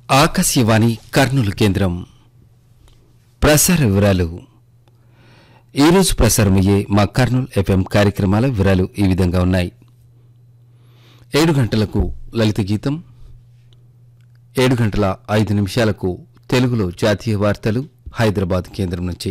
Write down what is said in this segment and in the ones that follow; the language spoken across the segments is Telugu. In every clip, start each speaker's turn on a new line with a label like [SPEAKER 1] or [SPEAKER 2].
[SPEAKER 1] ఆకాశవాణి కర్నూలు కేంద్రం ప్రసార వివరాలు ఈరోజు ప్రసారమయ్యే మా కర్నూలు ఎఫ్ఎం కార్యక్రమాల వివరాలు ఈ విధంగా ఉన్నాయి ఏడు గంటలకు లలిత గీతం ఏడు గంటల ఐదు నిమిషాలకు తెలుగులో జాతీయ వార్తలు హైదరాబాద్ కేంద్రం నుంచి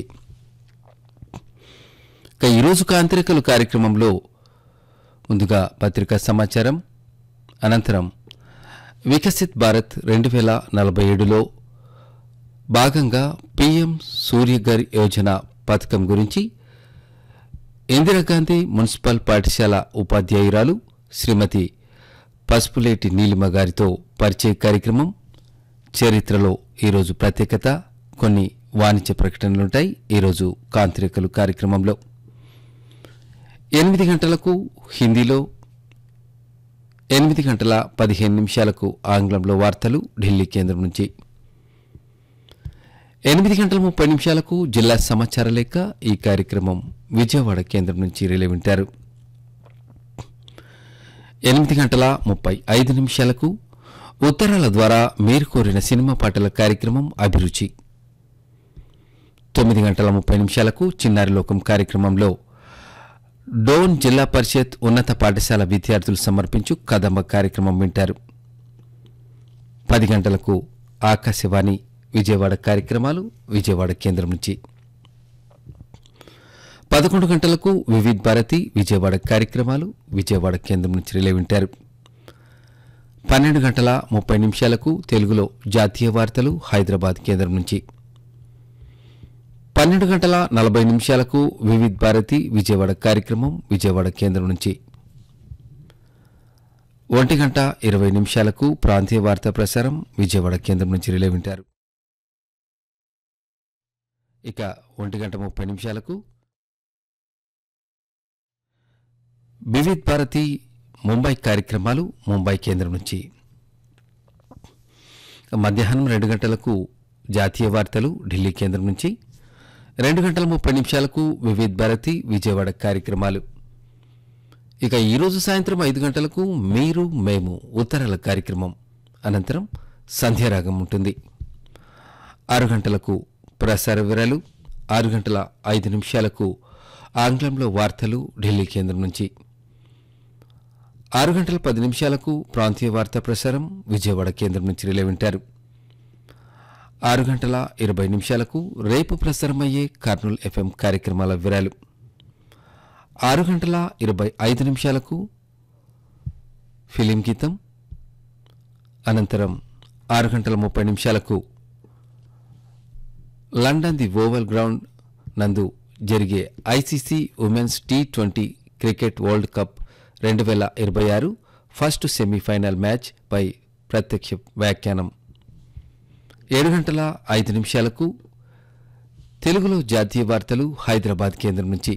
[SPEAKER 1] ఇక ఈరోజు కాంతిరేకలు కార్యక్రమంలో ముందుగా పత్రికా సమాచారం అనంతరం వికసిత్ భారత్ రెండు వేల నలభై ఏడులో భాగంగా పీఎం సూర్యఘర్ యోజన పథకం గురించి ఇందిరాగాంధీ మున్సిపల్ పాఠశాల ఉపాధ్యాయురాలు శ్రీమతి పసుపులేటి నీలిమ గారితో పరిచయ కార్యక్రమం చరిత్రలో ఈరోజు ప్రత్యేకత కొన్ని వాణిజ్య ప్రకటనలుంటాయి ఈరోజు కాంతిరేకలు కార్యక్రమంలో ఎనిమిది గంటలకు హిందీలో ఎనిమిది గంటల పదిహేను నిమిషాలకు ఆంగ్లంలో వార్తలు ఢిల్లీ కేంద్రం నుంచి ఎనిమిది గంటల ముప్పై నిమిషాలకు జిల్లా సమాచార లేఖ ఈ కార్యక్రమం విజయవాడ కేంద్రం నుంచి రిలే వింటారు ఎనిమిది గంటల ముప్పై ఐదు నిమిషాలకు ఉత్తరాల ద్వారా మీరు కోరిన సినిమా పాటల కార్యక్రమం అభిరుచి తొమ్మిది గంటల ముప్పై నిమిషాలకు చిన్నారి లోకం కార్యక్రమంలో డోన్ జిల్లా పరిషత్ ఉన్నత పాఠశాల విద్యార్థులు సమర్పించు కదంబ కార్యక్రమం వింటారు పది గంటలకు ఆకాశవాణి విజయవాడ కార్యక్రమాలు విజయవాడ కేంద్రం నుంచి పదకొండు గంటలకు వివిధ్ భారతి విజయవాడ కార్యక్రమాలు విజయవాడ కేంద్రం నుంచి రిలే వింటారు పన్నెండు గంటల ముప్పై నిమిషాలకు తెలుగులో జాతీయ వార్తలు హైదరాబాద్ కేంద్రం నుంచి పన్నెండు గంటల నలభై నిమిషాలకు వివిధ్ భారతి విజయవాడ కార్యక్రమం విజయవాడ కేంద్రం నుంచి ఒంటి గంట ఇరవై నిమిషాలకు ప్రాంతీయ వార్తా ప్రసారం విజయవాడ కేంద్రం నుంచి రిలే వింటారు ఇక ఒంటి గంట ముప్పై నిమిషాలకు వివిధ్ భారతి ముంబై కార్యక్రమాలు ముంబై కేంద్రం నుంచి మధ్యాహ్నం రెండు గంటలకు జాతీయ వార్తలు ఢిల్లీ కేంద్రం నుంచి రెండు గంటల ముప్పై నిమిషాలకు వివిధ్ భారతి విజయవాడ కార్యక్రమాలు ఇక ఈరోజు సాయంత్రం ఐదు గంటలకు మీరు మేము ఉత్తరాల కార్యక్రమం అనంతరం సంధ్యారాగం ఉంటుంది ఆరు గంటలకు ప్రసార వివరాలు ఆరు గంటల ఐదు నిమిషాలకు ఆంగ్లంలో వార్తలు ఢిల్లీ కేంద్రం నుంచి ఆరు గంటల పది నిమిషాలకు ప్రాంతీయ వార్తా ప్రసారం విజయవాడ కేంద్రం నుంచి రిలే వింటారు ఆరు గంటల ఇరవై నిమిషాలకు రేపు ప్రసారమయ్యే కర్నూలు ఎఫ్ఎం కార్యక్రమాల వివరాలు ఆరు గంటల ఇరవై ఐదు నిమిషాలకు ఫిలిం గీతం అనంతరం ఆరు గంటల ముప్పై నిమిషాలకు లండన్ ది ఓవల్ గ్రౌండ్ నందు జరిగే ICC women's T twenty cricket world cup రెండు వేల ఇరవై ఆరు ఫస్ట్ సెమీఫైనల్ మ్యాచ్ పై ప్రత్యక్ష వ్యాఖ్యానం ఏడు గంటల ఐదు నిమిషాలకు తెలుగులో జాతీయ వార్తలు హైదరాబాద్ కేంద్రం నుంచి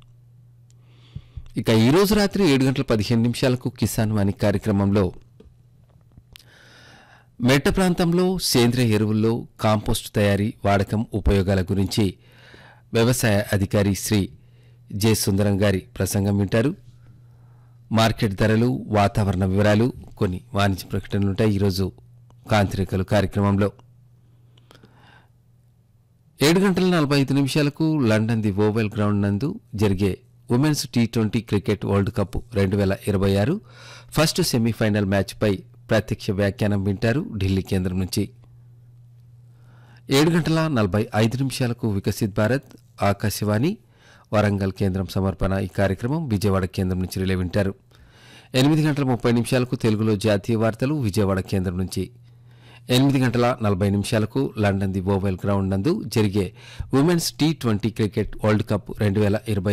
[SPEAKER 1] ఇక ఈరోజు రాత్రి ఏడు గంటల పదిహేను నిమిషాలకు కిసాన్ వాణి కార్యక్రమంలో మెట్ట ప్రాంతంలో సేంద్రియ ఎరువుల్లో కాంపోస్ట్ తయారీ వాడకం ఉపయోగాల గురించి వ్యవసాయ అధికారి శ్రీ జె సుందరం గారి ప్రసంగం వింటారు మార్కెట్ ధరలు వాతావరణ వివరాలు కొన్ని వాణిజ్య ప్రకటనలుంటాయి ఈరోజు కాంతిరేకలు కార్యక్రమంలో ఏడు గంటల నలభై ఐదు నిమిషాలకు లండన్ ది ఓవెల్ గ్రౌండ్ నందు జరిగే women's T twenty cricket world cup రెండు వేల ఇరవై ఆరు ఫస్ట్ సెమీఫైనల్ మ్యాచ్పై ప్రత్యక్ష వ్యాఖ్యానం వింటారు ఢిల్లీ కేంద్రం నుంచి ఏడు గంటల నలభై ఐదు నిమిషాలకు వికసిత్ భారత్ ఆకాశవాణి వరంగల్ కేంద్రం సమర్పణ ఈ కార్యక్రమం విజయవాడ కేంద్రం నుంచి రిలే వింటారు ఎనిమిది గంటల ముప్పై నిమిషాలకు తెలుగులో జాతీయ వార్తలు విజయవాడ కేంద్రం నుంచి ఎనిమిది గంటల నలభై నిమిషాలకు లండన్ ది ఓవెల్ గ్రౌండ్ నందు జరిగే women's T twenty cricket world cup రెండు వేల ఇరవై